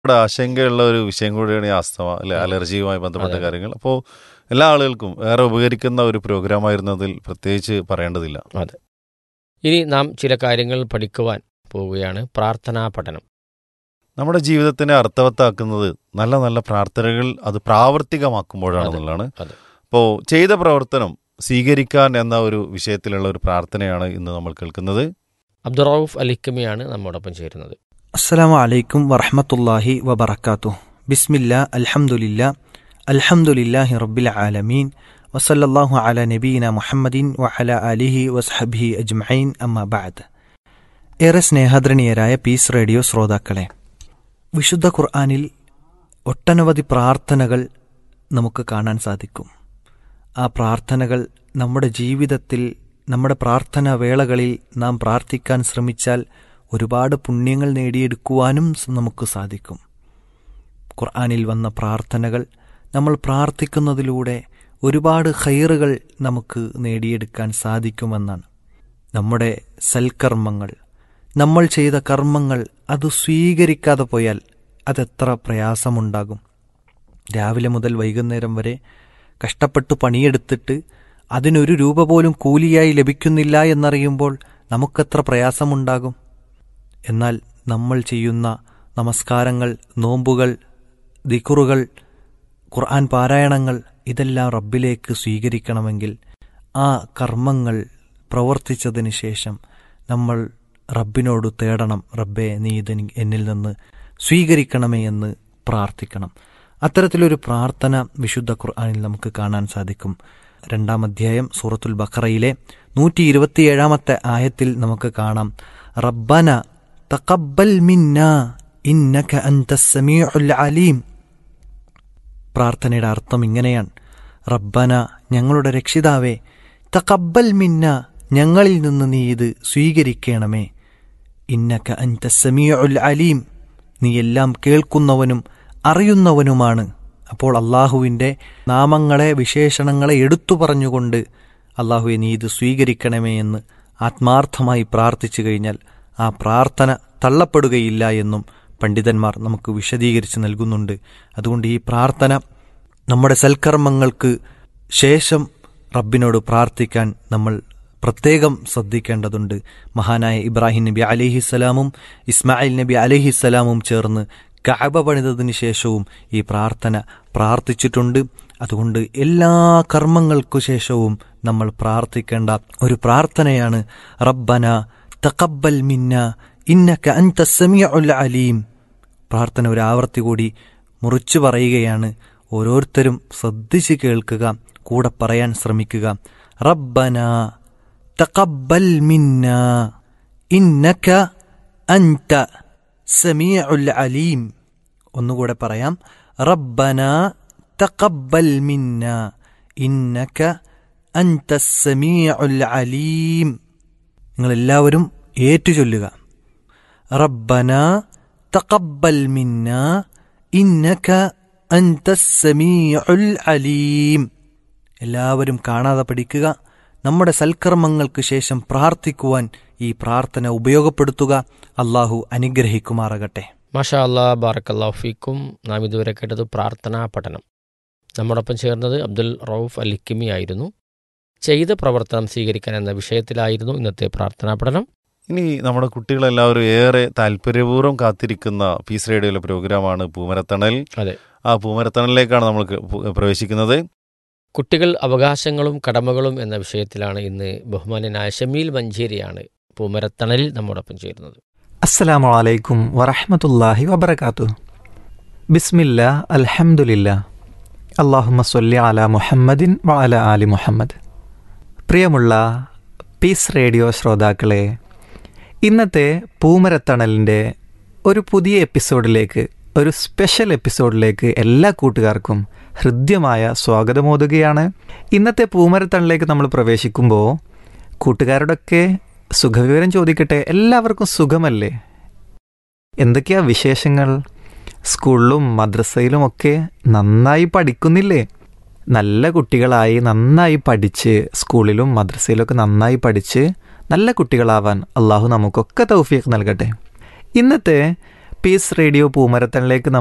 ഇവിടെ ആശങ്കയുള്ള ഒരു വിഷയം കൂടിയാണ് ഈ ആസ്തമ അല്ലെ അലർജിയുമായി ബന്ധപ്പെട്ട അതെ. കാര്യങ്ങൾ അപ്പോൾ എല്ലാ ആളുകൾക്കും ഏറെ ഉപകരിക്കുന്ന ഒരു പ്രോഗ്രാം ആയിരുന്നതിൽ പ്രത്യേകിച്ച് പറയേണ്ടതില്ല അതെ ഇനി നാം ചില കാര്യങ്ങൾ പഠിക്കുവാൻ പോവുകയാണ് പ്രാർത്ഥനാ പഠനം നമ്മുടെ ജീവിതത്തിനെ അർത്ഥവത്താക്കുന്നത് നല്ല നല്ല പ്രാർത്ഥനകൾ അത് പ്രാവർത്തികമാക്കുമ്പോഴാണെന്നുള്ളതാണ് അതെ. അപ്പോൾ ചെയ്ത പ്രവർത്തനം സ്വീകരിക്കാൻ എന്ന ഒരു വിഷയത്തിലുള്ള ഒരു പ്രാർത്ഥനയാണ് ഇന്ന് നമ്മൾ കേൾക്കുന്നത് അബ്ദുറൌഫ് അലിക്കമിയാണ് നമ്മോടൊപ്പം ചേരുന്നത് അസ്സലാമു അലൈക്കും വറഹ്മത്തുള്ളാഹി വബറകാതുഹു ബിസ്മില്ലാ അൽഹംദുലില്ലാ അൽഹംദുലില്ലാഹി റബ്ബിൽ ആലമീൻ വസല്ലല്ലാഹു അലാ നബീന മുഹമ്മദിൻ വഅല ആലിഹി വസ്ഹബിഹി അജ്മഈൻ അമ്മാ ബഅദ് ഏറെ സ്നേഹാദരണീയരായ പീസ് റേഡിയോ ശ്രോതാക്കളെ വിശുദ്ധ ഖുർആനിൽ ഒട്ടനവധി പ്രാർത്ഥനകൾ നമുക്ക് കാണാൻ സാധിക്കും ആ പ്രാർത്ഥനകൾ നമ്മുടെ ജീവിതത്തിൽ നമ്മുടെ പ്രാർത്ഥനാ വേളകളിൽ നാം പ്രാർത്ഥിക്കാൻ ശ്രമിച്ചാൽ ഒരുപാട് പുണ്യങ്ങൾ നേടിയെടുക്കുവാനും സ് നമുക്ക് സാധിക്കും ഖുർആനിൽ വന്ന പ്രാർത്ഥനകൾ നമ്മൾ പ്രാർത്ഥിക്കുന്നതിലൂടെ ഒരുപാട് ഹൈറുകൾ നമുക്ക് നേടിയെടുക്കാൻ സാധിക്കുമെന്നാണ് നമ്മുടെ സൽക്കർമ്മങ്ങൾ നമ്മൾ ചെയ്ത കർമ്മങ്ങൾ അത് സ്വീകരിക്കാതെ പോയാൽ അതെത്ര പ്രയാസമുണ്ടാകും രാവിലെ മുതൽ വൈകുന്നേരം വരെ കഷ്ടപ്പെട്ട് പണിയെടുത്തിട്ട് അതിനൊരു രൂപ പോലും കൂലിയായി ലഭിക്കുന്നില്ല എന്നറിയുമ്പോൾ നമുക്കെത്ര പ്രയാസമുണ്ടാകും എന്നാൽ നമ്മൾ ചെയ്യുന്ന നമസ്കാരങ്ങൾ നോമ്പുകൾ ദിക്കുറുകൾ ഖുർആൻ പാരായണങ്ങൾ ഇതെല്ലാം റബ്ബിലേക്ക് സ്വീകരിക്കണമെങ്കിൽ ആ കർമ്മങ്ങൾ പ്രവർത്തിച്ചതിന് ശേഷം നമ്മൾ റബ്ബിനോട് തേടണം റബ്ബെ നീ ഇത് എന്നിൽ നിന്ന് സ്വീകരിക്കണമേ എന്ന് പ്രാർത്ഥിക്കണം അത്തരത്തിലൊരു പ്രാർത്ഥന വിശുദ്ധ ഖുർആനിൽ നമുക്ക് കാണാൻ സാധിക്കും രണ്ടാം അധ്യായം സൂറത്തുൽ ബഖറയിലെ നൂറ്റി ഇരുപത്തിയേഴാമത്തെ ആയത്തിൽ നമുക്ക് കാണാം റബ്ബന തഖബ്ബൽ മിന്ന ഇന്നക അൻത സമീഉൽ അലീം പ്രാർത്ഥനയുടെ അർത്ഥം ഇങ്ങനെയാണ് റബ്ബന ഞങ്ങളുടെ രക്ഷിതാവേ തഖബ്ബൽ മിന്ന ഞങ്ങളിൽ നിന്ന് നീ ഇത് സ്വീകരിക്കണമേ ഇന്നക അൻത സമീഉൽ അലീം നീ എല്ലാം കേൾക്കുന്നവനും അറിയുന്നവനുമാണ് അപ്പോൾ അള്ളാഹുവിൻ്റെ നാമങ്ങളെ വിശേഷണങ്ങളെ എടുത്തു പറഞ്ഞുകൊണ്ട് അള്ളാഹുവെ നീ ഇത് സ്വീകരിക്കണമേ എന്ന് ആത്മാർത്ഥമായി പ്രാർത്ഥിച്ചു കഴിഞ്ഞാൽ ആ പ്രാർത്ഥന തള്ളപ്പെടുകയില്ല എന്നും പണ്ഡിതന്മാർ നമുക്ക് വിശദീകരിച്ച് നൽകുന്നുണ്ട് അതുകൊണ്ട് ഈ പ്രാർത്ഥന നമ്മുടെ സൽക്കർമ്മങ്ങൾക്ക് ശേഷം റബ്ബിനോട് പ്രാർത്ഥിക്കാൻ നമ്മൾ പ്രത്യേകം ശ്രദ്ധിക്കേണ്ടതുണ്ട് മഹാനായ ഇബ്രാഹിം നബി അലിഹിസ്സലാമും ഇസ്മായിൽ നബി അലിഹിസ്സലാമും ചേർന്ന് കഅബ പണിതതിന് ശേഷവും ഈ പ്രാർത്ഥന പ്രാർത്ഥിച്ചിട്ടുണ്ട് അതുകൊണ്ട് എല്ലാ കർമ്മങ്ങൾക്കു ശേഷവും നമ്മൾ പ്രാർത്ഥിക്കേണ്ട ഒരു പ്രാർത്ഥനയാണ് റബ്ബന തഖബ്ബൽ മിന്ന ഇന്നക അൻത സമീഉൽ അലീം പ്രാർത്ഥന ഒരു ആവർത്തി കൂടി മുറിച്ചു പറയുകയാണ് ഓരോരുത്തരും ശ്രദ്ധിച്ച് കേൾക്കുക കൂടെ പറയാൻ ശ്രമിക്കുക റബ്ബന തഖബ്ബൽ മിന്ന ഇന്നക അൻത സമീഉൽ അലീം ഒന്നുകൂടെ പറയാം റബ്ബന തഖബ്ബൽ മിന്ന ഇന്നക അൻത സമീഉൽ അലീം നിങ്ങൾ എല്ലാവരും ഏറ്റുചൊല്ലുക റബ്ബന തഖബ്ബൽ മിന്ന ഇന്നക അൻത സമീഉൽ അലീം എല്ലാവരും കാണാതെ പഠിക്കുക നമ്മുടെ സൽക്കർമ്മങ്ങൾക്ക് ശേഷം പ്രാർത്ഥിക്കുവാൻ ഈ പ്രാർത്ഥന ഉപയോഗപ്പെടുത്തുക അള്ളാഹു അനുഗ്രഹിക്കുമാറാകട്ടെ മാഷാ അല്ലാ ബാറക്കല്ലാഹു ഫീക്കും നാം ഇതുവരെ കേട്ടത് പ്രാർത്ഥനാ പഠനം നമ്മോടൊപ്പം ചേർന്നത് അബ്ദുൽ റൌഫ് അലിക്കിമി ആയിരുന്നു ചെയ്ത പ്രവർത്തനം സ്വീകരിക്കാൻ എന്ന വിഷയത്തിലായിരുന്നു ഇന്നത്തെ പ്രാർത്ഥനാ പഠനം ഇനി നമ്മുടെ കുട്ടികളെല്ലാവരും ഏറെ താല്പര്യപൂർവ്വം കാത്തിരിക്കുന്ന പീസ് റേഡിയോയിലെ പ്രോഗ്രാമാണ് പൂമരത്തണൽ അതെ. ആ പൂമരത്തണലിലേക്കാണ് നമ്മൾ ക- പു- പ്രവേശിക്കുന്നത് കുട്ടികൾ അവകാശങ്ങളും കടമകളും എന്ന വിഷയത്തിലാണ് ഇന്ന് ബഹുമാന്യനായ ഷമീൽ മഞ്ചേരിയാണ് പൂമരത്തണലിൽ നമ്മോടൊപ്പം ചേരുന്നത് അസ്സലാമു അലൈക്കും വറഹ്മത്തുള്ളാഹി വബറകാത്തു ബിസ്മില്ല അൽഹംദുലില്ല അള്ളാഹുമ്മ സൊല്ലി അല മുഹമ്മദിൻ വ അല ആലി മുഹമ്മദ് പ്രിയമുള്ള പീസ് റേഡിയോ ശ്രോതാക്കളെ ഇന്നത്തെ പൂമരത്തണലിൻ്റെ ഒരു പുതിയ എപ്പിസോഡിലേക്ക് ഒരു സ്പെഷ്യൽ എപ്പിസോഡിലേക്ക് എല്ലാ കൂട്ടുകാർക്കും ഹൃദ്യമായ സ്വാഗതമോതുകയാണ് ഇന്നത്തെ പൂമരത്തണലിലേക്ക് നമ്മൾ പ്രവേശിക്കുമ്പോൾ കൂട്ടുകാരോടൊക്കെ സുഖവിവരം ചോദിക്കട്ടെ എല്ലാവർക്കും സുഖമല്ലേ എന്തൊക്കെയാ വിശേഷങ്ങൾ സ്കൂളിലും മദ്രസയിലും ഒക്കെ നന്നായി പഠിക്കുന്നില്ലേ നല്ല കുട്ടികളായി നന്നായി പഠിച്ച് സ്കൂളിലും മദ്രസയിലൊക്കെ നന്നായി പഠിച്ച് നല്ല കുട്ടികളാവാൻ അള്ളാഹു നമുക്കൊക്കെ തൗഫീഖ് നൽകട്ടെ ഇന്നത്തെ പീസ് റേഡിയോ പൂമരത്തണിലേക്ക്